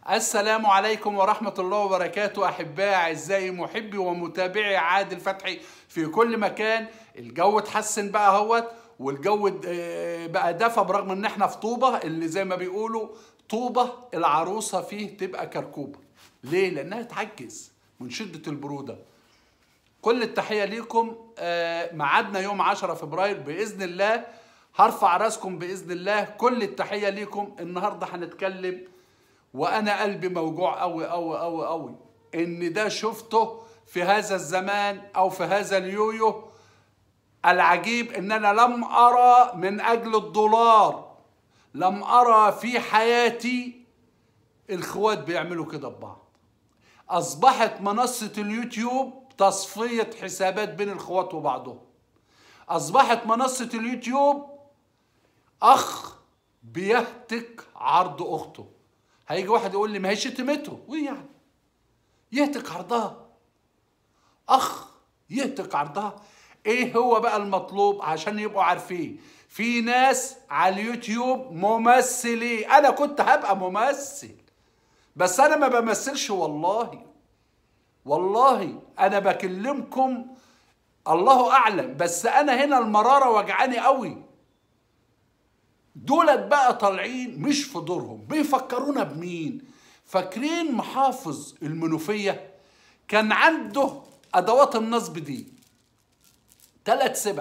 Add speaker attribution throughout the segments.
Speaker 1: السلام عليكم ورحمة الله وبركاته أحبائي أعزائي محبي ومتابعي عادل فتحي في كل مكان الجو اتحسن بقى اهوت والجو آه، بقى دفى برغم ان احنا في طوبة اللي زي ما بيقولوا طوبة العروسة فيه تبقى كركوبة ليه؟ لأنها تعجز من شدة البرودة كل التحية ليكم آه، ميعادنا يوم 10 فبراير بإذن الله هرفع راسكم بإذن الله كل التحية ليكم النهاردة هنتكلم وأنا قلبي موجوع أوي أوي أوي أوي إن ده شفته في هذا الزمان أو في هذا اليويو العجيب إن أنا لم أرى من أجل الدولار لم أرى في حياتي الخوات بيعملوا كده ببعض أصبحت منصة اليوتيوب تصفية حسابات بين الخوات وبعضهم أصبحت منصة اليوتيوب أخ بيهتك عرض أخته هيجي واحد يقول لي ما هي شتمته وإيه يعني يهتك عرضها أخ يهتك عرضها إيه هو بقى المطلوب عشان يبقوا عارفين في ناس على اليوتيوب ممثلين أنا كنت هبقى ممثل بس أنا ما بمثلش والله والله انا بكلمكم الله اعلم بس انا هنا المراره وجعاني قوي دولت بقى طالعين مش في دورهم بيفكرونا بمين فاكرين محافظ المنوفيه كان عنده ادوات النصب دي ثلاث سبح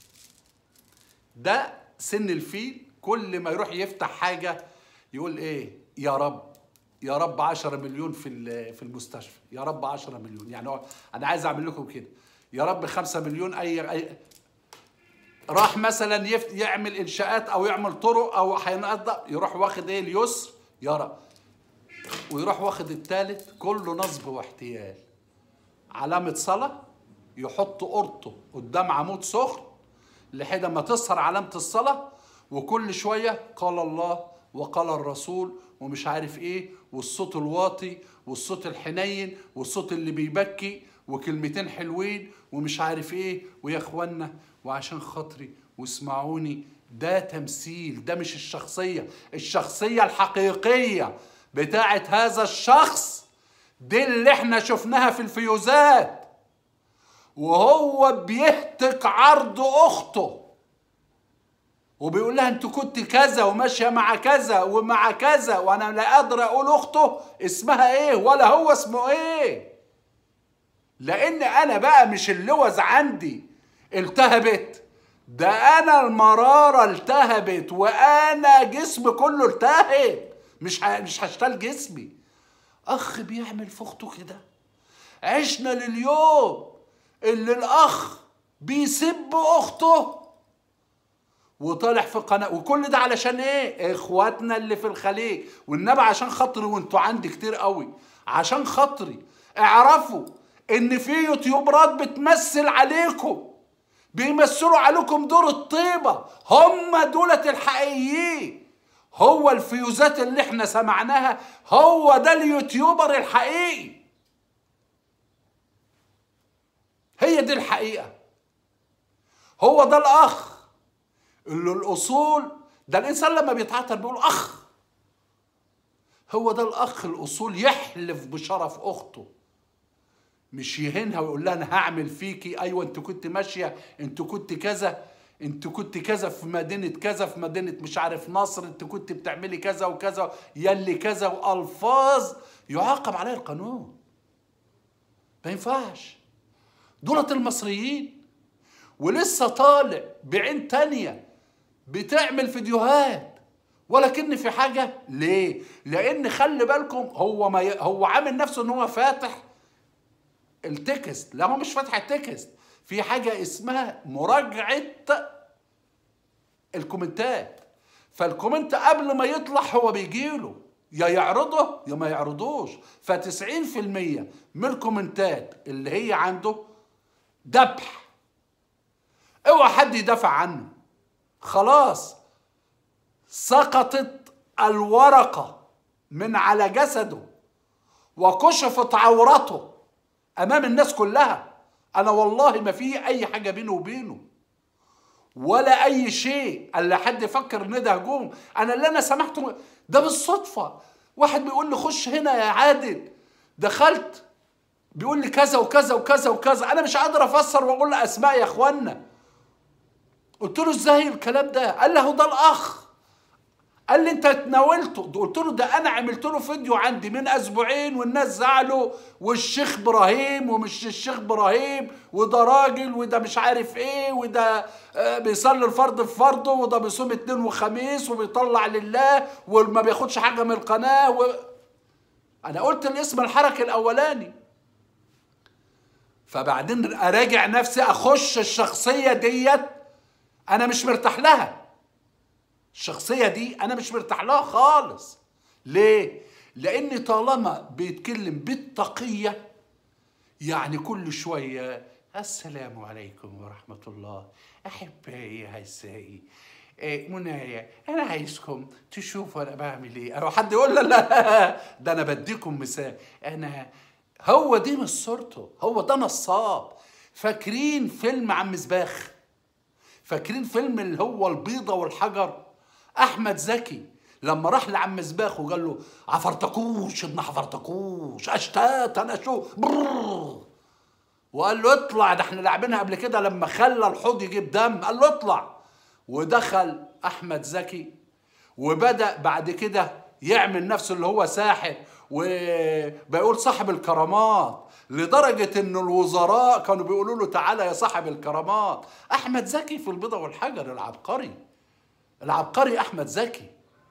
Speaker 1: ده سن الفيل كل ما يروح يفتح حاجه يقول ايه يا رب يا رب 10 مليون في ال- في المستشفى يا رب 10 مليون يعني هو انا عايز اعمل لكم كده يا رب 5 مليون اي, أي راح مثلا يفت يعمل انشاءات او يعمل طرق او هينقض يروح واخد ايه اليسر يا رب ويروح واخد الثالث كله نصب واحتيال علامة صلاة يحط قرطه قدام عمود سخن لحد ما تظهر علامة الصلاة وكل شوية قال الله وقال الرسول ومش عارف ايه والصوت الواطي والصوت الحنين والصوت اللي بيبكي وكلمتين حلوين ومش عارف ايه ويا اخوانا وعشان خاطري واسمعوني ده تمثيل ده مش الشخصية الشخصية الحقيقية بتاعت هذا الشخص دي اللي احنا شفناها في الفيوزات وهو بيهتك عرض اخته وبيقول لها انت كنت كذا وماشيه مع كذا ومع كذا وانا لا قادر اقول اخته اسمها ايه ولا هو اسمه ايه لان انا بقى مش اللوز عندي التهبت ده انا المراره التهبت وانا جسمي كله التهب مش ه- مش هشتغل جسمي اخ بيعمل في اخته كده عشنا لليوم اللي الاخ بيسب اخته وطالع في قناه وكل ده علشان ايه اخواتنا اللي في الخليج والنبي عشان خاطري وانتوا عندي كتير قوي عشان خاطري اعرفوا ان في يوتيوبرات بتمثل عليكم بيمثلوا عليكم دور الطيبه هم دولة الحقيقيين هو الفيوزات اللي احنا سمعناها هو ده اليوتيوبر الحقيقي هي دي الحقيقه هو ده الاخ اللي الاصول ده الانسان لما بيتعطر بيقول اخ هو ده الاخ الاصول يحلف بشرف اخته مش يهينها ويقول لها انا هعمل فيكي ايوه انت كنت ماشيه انت كنت كذا انت كنت كذا في مدينه كذا في مدينه مش عارف نصر انت كنت بتعملي كذا وكذا يلي كذا والفاظ يعاقب عليها القانون ما ينفعش دولة المصريين ولسه طالع بعين تانية بتعمل فيديوهات ولكن في حاجة ليه؟ لأن خلي بالكم هو ما ي... هو عامل نفسه إن هو فاتح التكست لا هو مش فاتح التكست في حاجة اسمها مراجعة الكومنتات فالكومنت قبل ما يطلع هو بيجيله يا يعرضه يا ما يعرضوش فتسعين في المية من الكومنتات اللي هي عنده ذبح اوعى حد يدافع عنه خلاص سقطت الورقة من على جسده وكشفت عورته امام الناس كلها انا والله ما في اي حاجه بينه وبينه ولا اي شيء الا حد يفكر ان ده هجوم انا اللي انا سمحته ده بالصدفه واحد بيقول لي خش هنا يا عادل دخلت بيقول لي كذا وكذا وكذا وكذا انا مش قادر افسر واقول له اسماء يا اخوانا قلت له ازاي الكلام ده قال لي هو ده الاخ قال لي انت اتناولته قلت له ده انا عملت له فيديو عندي من اسبوعين والناس زعلوا والشيخ ابراهيم ومش الشيخ ابراهيم وده راجل وده مش عارف ايه وده آه، بيصلي الفرض في فرضه وده بيصوم اتنين وخميس وبيطلع لله وما بياخدش حاجه من القناه و... انا قلت الاسم الحركي الاولاني فبعدين اراجع نفسي اخش الشخصيه ديت انا مش مرتاح لها الشخصية دي أنا مش مرتاح لها خالص ليه؟ لأن طالما بيتكلم بالتقية يعني كل شوية السلام عليكم ورحمة الله أحبائي أعزائي إيه منايا أنا عايزكم تشوفوا أنا بعمل إيه أو حد يقول لا لا ده أنا بديكم مثال أنا هو دي مش صورته هو ده نصاب فاكرين فيلم عم زباخ فاكرين فيلم اللي هو البيضة والحجر احمد زكي لما راح لعم زباخ وقال له عفرتكوش ابن عفرتكوش اشتات انا شو برر وقال له اطلع ده احنا لاعبينها قبل كده لما خلى الحوض يجيب دم قال له اطلع ودخل احمد زكي وبدا بعد كده يعمل نفسه اللي هو ساحر وبيقول صاحب الكرامات لدرجة ان الوزراء كانوا بيقولوا له تعالى يا صاحب الكرامات احمد زكي في البيضة والحجر العبقري العبقري احمد زكي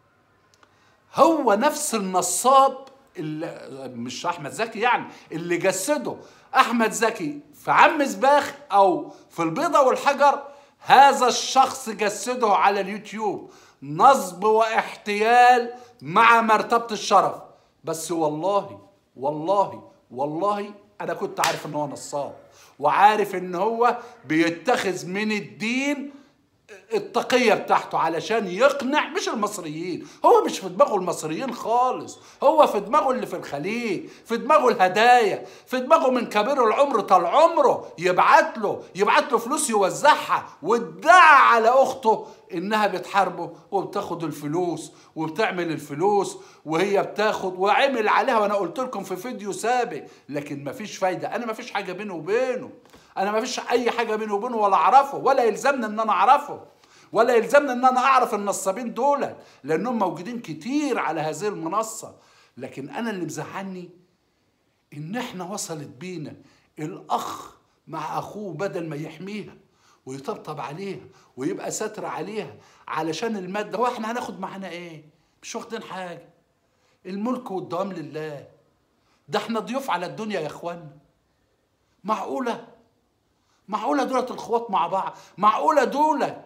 Speaker 1: هو نفس النصاب اللي مش احمد زكي يعني اللي جسده احمد زكي في عم زباخ او في البيضه والحجر هذا الشخص جسده على اليوتيوب نصب واحتيال مع مرتبه الشرف بس والله والله والله انا كنت عارف ان هو نصاب وعارف ان هو بيتخذ من الدين التقية بتاعته علشان يقنع مش المصريين هو مش في دماغه المصريين خالص هو في دماغه اللي في الخليج في دماغه الهدايا في دماغه من كبير العمر طال عمره يبعت له يبعت له فلوس يوزعها وادعى على اخته انها بتحاربه وبتاخد الفلوس وبتعمل الفلوس وهي بتاخد وعمل عليها وانا قلت لكم في فيديو سابق لكن مفيش فايده انا مفيش حاجه بينه وبينه انا ما فيش اي حاجه بيني وبينه ولا اعرفه ولا يلزمني ان انا اعرفه ولا يلزمني ان انا اعرف النصابين دول لانهم موجودين كتير على هذه المنصه لكن انا اللي مزعلني ان احنا وصلت بينا الاخ مع اخوه بدل ما يحميها ويطبطب عليها ويبقى ستر عليها علشان الماده هو احنا هناخد معانا ايه مش واخدين حاجه الملك والدوام لله ده احنا ضيوف على الدنيا يا اخوانا معقوله معقولة دولت الخوات مع بعض معقولة دولت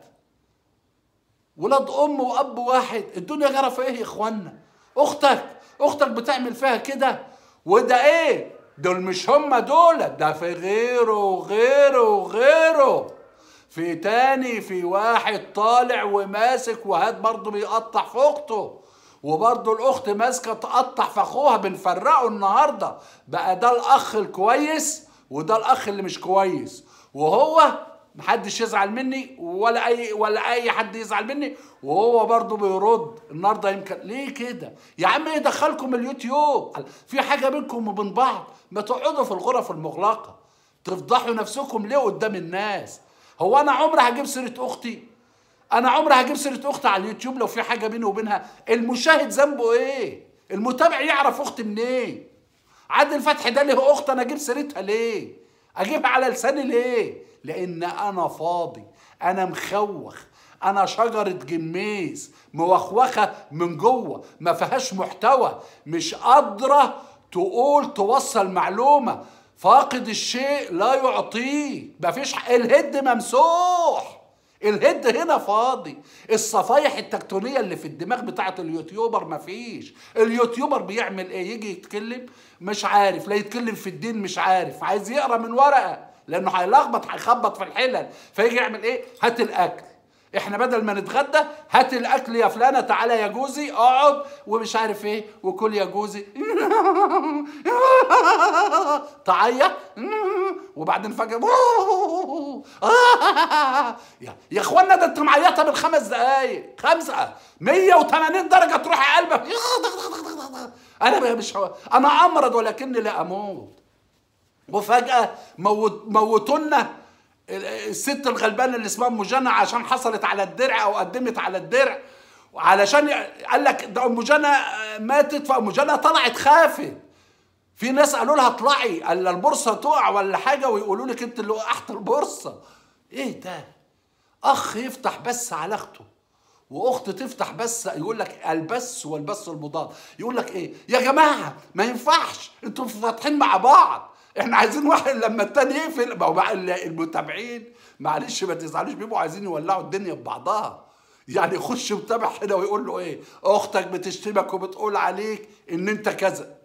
Speaker 1: ولاد أم وأب واحد الدنيا جرى في إيه يا إخوانا أختك أختك بتعمل فيها كده وده إيه دول مش هم دولت ده في غيره وغيره وغيره في تاني في واحد طالع وماسك وهات برضه بيقطع في أخته وبرضه الأخت ماسكة تقطع في أخوها بنفرقه النهاردة بقى ده الأخ الكويس وده الأخ اللي مش كويس وهو محدش يزعل مني ولا اي ولا اي حد يزعل مني وهو برضه بيرد النهارده يمكن ليه كده يا عم ايه دخلكم اليوتيوب في حاجه بينكم وبين بعض ما تقعدوا في الغرف المغلقه تفضحوا نفسكم ليه قدام الناس هو انا عمري هجيب سيره اختي انا عمري هجيب سيره اختي على اليوتيوب لو في حاجه بيني وبينها المشاهد ذنبه ايه المتابع يعرف اختي منين إيه؟ عادل فتحي ده له اخت انا اجيب سيرتها ليه اجيبها على لساني ليه لان انا فاضي انا مخوخ انا شجرة جميز موخوخة من جوه ما فيهاش محتوى مش قادرة تقول توصل معلومة فاقد الشيء لا يعطيه مفيش الهد ممسوح الهد هنا فاضي الصفايح التكتونية اللي في الدماغ بتاعت اليوتيوبر مفيش اليوتيوبر بيعمل ايه يجي يتكلم مش عارف لا يتكلم في الدين مش عارف عايز يقرا من ورقة لانه هيلخبط هيخبط في الحلل فيجي يعمل ايه هات الاكل احنا بدل ما نتغدى هات الاكل يا فلانه تعالى يا جوزي اقعد ومش عارف ايه وكل يا جوزي تعيط وبعدين فجاه يا يا اخوانا ده انت معيطه من خمس دقايق خمسه 180 درجه تروح على قلبك انا مش هو. انا امرض ولكني لا اموت وفجاه موت موتونا الست الغلبانه اللي اسمها ام جنى عشان حصلت على الدرع او قدمت على الدرع وعلشان قال لك ده ام جنى ماتت فام جنى طلعت خافت في ناس قالوا لها اطلعي قال البورصه تقع ولا حاجه ويقولوا لك انت اللي وقعت البورصه ايه ده اخ يفتح بس على اخته واخت تفتح بس يقول لك البس والبس المضاد يقول لك ايه يا جماعه ما ينفعش انتوا فاتحين مع بعض احنا عايزين واحد لما التاني يقفل ما هو بقى المتابعين معلش ما تزعلوش بيبقوا عايزين يولعوا الدنيا ببعضها يعني يخش متابع هنا ويقول له ايه اختك بتشتمك وبتقول عليك ان انت كذا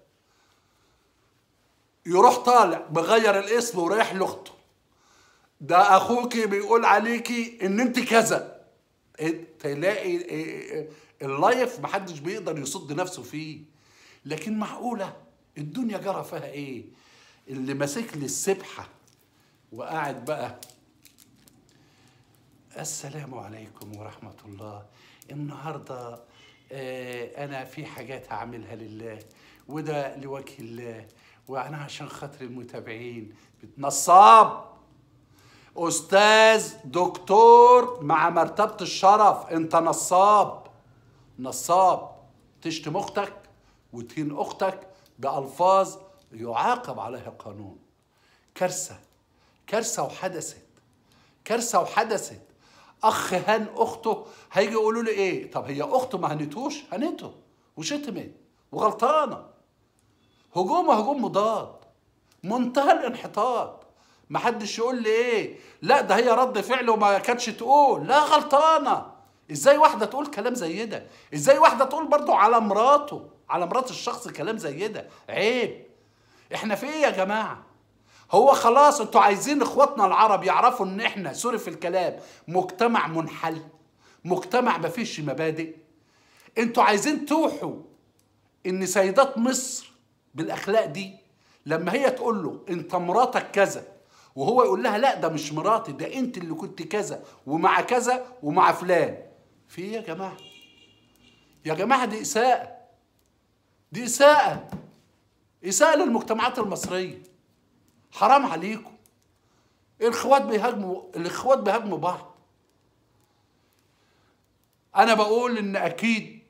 Speaker 1: يروح طالع مغير الاسم ورايح لاخته ده اخوكي بيقول عليكي ان انت كذا إيه تلاقي إيه اللايف محدش بيقدر يصد نفسه فيه لكن معقوله الدنيا جرى فيها ايه اللي ماسك لي السبحه وقاعد بقى السلام عليكم ورحمه الله النهارده آه انا في حاجات هعملها لله وده لوجه الله وانا عشان خاطر المتابعين نصاب استاذ دكتور مع مرتبه الشرف انت نصاب نصاب تشتم اختك وتهين اختك بالفاظ يعاقب عليها القانون كارثه كارثه وحدثت كارثه وحدثت اخ هان اخته هيجي يقولوا لي ايه طب هي اخته ما هنتوش هنته وشتمت وغلطانه هجوم هجوم مضاد منتهى الانحطاط محدش يقول لي ايه لا ده هي رد فعل وما كانتش تقول لا غلطانه ازاي واحده تقول كلام زي ده ازاي واحده تقول برضو على مراته على مرات الشخص كلام زي ده عيب احنا في ايه يا جماعه هو خلاص انتوا عايزين اخواتنا العرب يعرفوا ان احنا سوري في الكلام مجتمع منحل مجتمع ما فيش مبادئ انتوا عايزين توحوا ان سيدات مصر بالاخلاق دي لما هي تقول له انت مراتك كذا وهو يقول لها لا ده مش مراتي ده انت اللي كنت كذا ومع كذا ومع فلان في ايه يا جماعه يا جماعه دي اساءه دي اساءه اساءه للمجتمعات المصريه حرام عليكم الاخوات بيهاجموا الاخوات بيهاجموا بعض انا بقول ان اكيد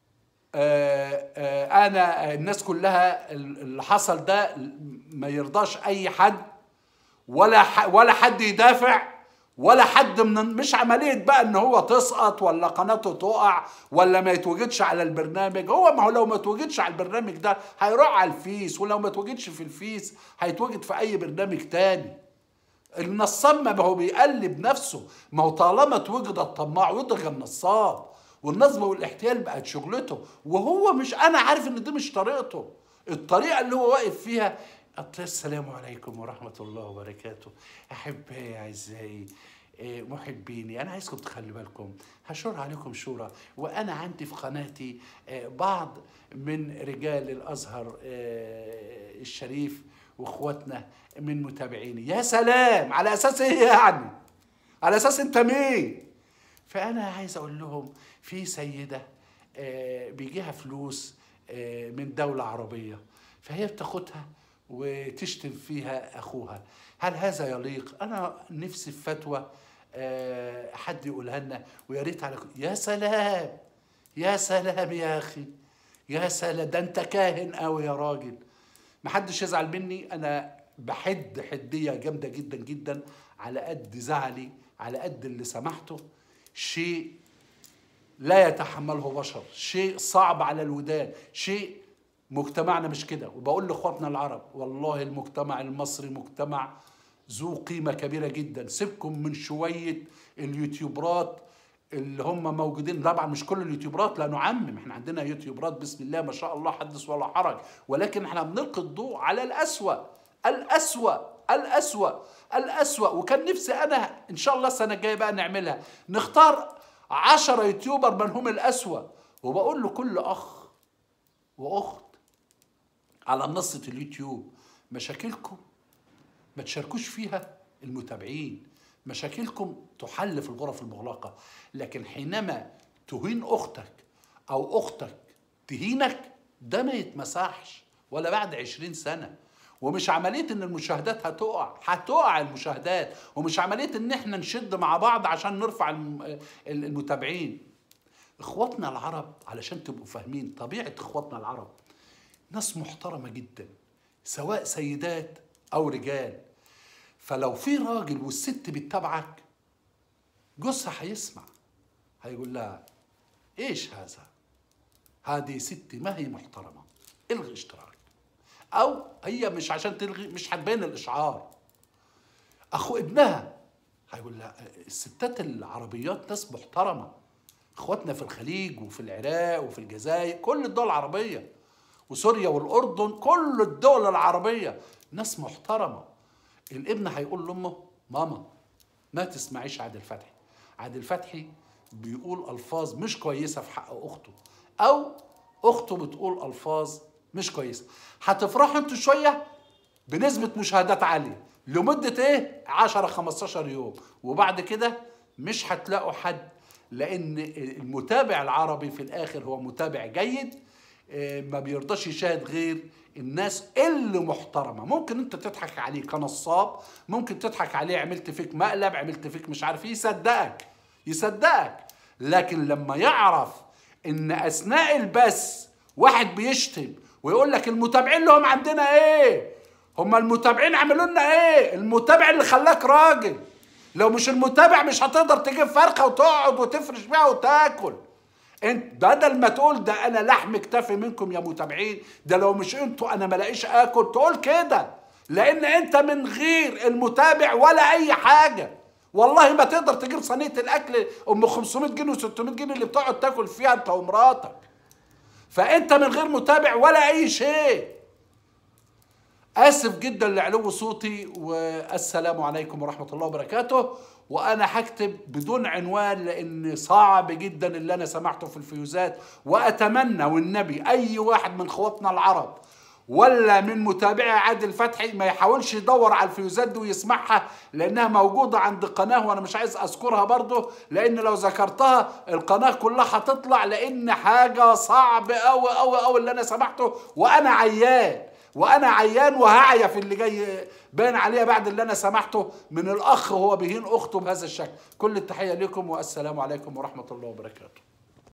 Speaker 1: آآ آآ انا الناس كلها اللي حصل ده ما يرضاش اي حد ولا ولا حد يدافع ولا حد من مش عمليه بقى ان هو تسقط ولا قناته تقع ولا ما يتوجدش على البرنامج هو ما هو لو ما توجدش على البرنامج ده هيروح على الفيس ولو ما توجدش في الفيس هيتوجد في اي برنامج تاني النصاب ما هو بيقلب نفسه ما هو طالما توجد الطماع وضغ النصاب والنصب والاحتيال بقت شغلته وهو مش انا عارف ان دي مش طريقته الطريقه اللي هو واقف فيها السلام عليكم ورحمة الله وبركاته أحبائي أعزائي محبيني أنا عايزكم تخلي بالكم هشور عليكم شورى وأنا عندي في قناتي بعض من رجال الأزهر الشريف واخواتنا من متابعيني يا سلام على أساس إيه يعني على أساس أنت مين فأنا عايز أقول لهم في سيدة بيجيها فلوس من دولة عربية فهي بتاخدها وتشتم فيها اخوها هل هذا يليق انا نفسي في فتوى حد يقولها لنا ويا ريت على يا سلام يا سلام يا اخي يا سلام ده انت كاهن قوي يا راجل محدش يزعل مني انا بحد حديه جامده جدا جدا على قد زعلي على قد اللي سمحته شيء لا يتحمله بشر شيء صعب على الودان شيء مجتمعنا مش كده وبقول لاخواتنا العرب والله المجتمع المصري مجتمع ذو قيمة كبيرة جدا سيبكم من شوية اليوتيوبرات اللي هم موجودين طبعا مش كل اليوتيوبرات لا نعمم احنا عندنا يوتيوبرات بسم الله ما شاء الله حدث ولا حرج ولكن احنا بنلقي الضوء على الأسوأ الأسوأ الأسوأ الأسوأ وكان نفسي أنا إن شاء الله السنة الجاية بقى نعملها نختار عشرة يوتيوبر من هم الأسوأ وبقول لكل أخ وأخت على منصة اليوتيوب مشاكلكم ما تشاركوش فيها المتابعين مشاكلكم تحل في الغرف المغلقة لكن حينما تهين أختك أو أختك تهينك ده ما يتمسحش ولا بعد عشرين سنة ومش عملية ان المشاهدات هتقع هتقع المشاهدات ومش عملية ان احنا نشد مع بعض عشان نرفع الم- المتابعين اخواتنا العرب علشان تبقوا فاهمين طبيعة اخواتنا العرب ناس محترمة جدا سواء سيدات او رجال فلو في راجل والست بتتابعك جوزها هيسمع هيقول لها ايش هذا هذه ستي ما هي محترمة الغي اشتراك او هي مش عشان تلغي مش هتبين الاشعار اخو ابنها هيقول لها الستات العربيات ناس محترمة اخواتنا في الخليج وفي العراق وفي الجزائر كل الدول العربية وسوريا والأردن كل الدول العربية ناس محترمة الابن هيقول لأمه ماما ما تسمعيش عادل فتحي عادل فتحي بيقول ألفاظ مش كويسة في حق أخته أو أخته بتقول ألفاظ مش كويسة هتفرحوا انتوا شوية بنسبة مشاهدات عالية لمدة ايه 10 15 يوم وبعد كده مش هتلاقوا حد لان المتابع العربي في الاخر هو متابع جيد آه، ما بيرضاش يشاهد غير الناس اللي محترمه ممكن انت تضحك عليه كنصاب ممكن تضحك عليه عملت فيك مقلب عملت فيك مش عارف ايه يصدقك يصدقك لكن لما يعرف ان اثناء البث واحد بيشتم ويقول لك المتابعين لهم عندنا ايه هم المتابعين عملوا لنا ايه المتابع اللي خلاك راجل لو مش المتابع مش هتقدر تجيب فرخه وتقعد وتفرش بيها وتاكل انت بدل ما تقول ده انا لحم اكتفي منكم يا متابعين ده لو مش انتوا انا ملاقيش اكل تقول كده لان انت من غير المتابع ولا اي حاجه والله ما تقدر تجيب صينيه الاكل ام 500 جنيه و600 جنيه اللي بتقعد تاكل فيها انت ومراتك فانت من غير متابع ولا اي شيء اسف جدا لعلو صوتي والسلام عليكم ورحمه الله وبركاته وانا هكتب بدون عنوان لان صعب جدا اللي انا سمعته في الفيوزات واتمنى والنبي اي واحد من اخواتنا العرب ولا من متابعي عادل فتحي ما يحاولش يدور على الفيوزات دي ويسمعها لانها موجوده عند قناه وانا مش عايز اذكرها برضه لان لو ذكرتها القناه كلها هتطلع لان حاجه صعب قوي قوي قوي اللي انا سمعته وانا عيان وانا عيان وهعيا في اللي جاي باين عليها بعد اللي انا سمعته من الاخ وهو بيهين اخته بهذا الشكل كل التحيه لكم والسلام عليكم ورحمه الله وبركاته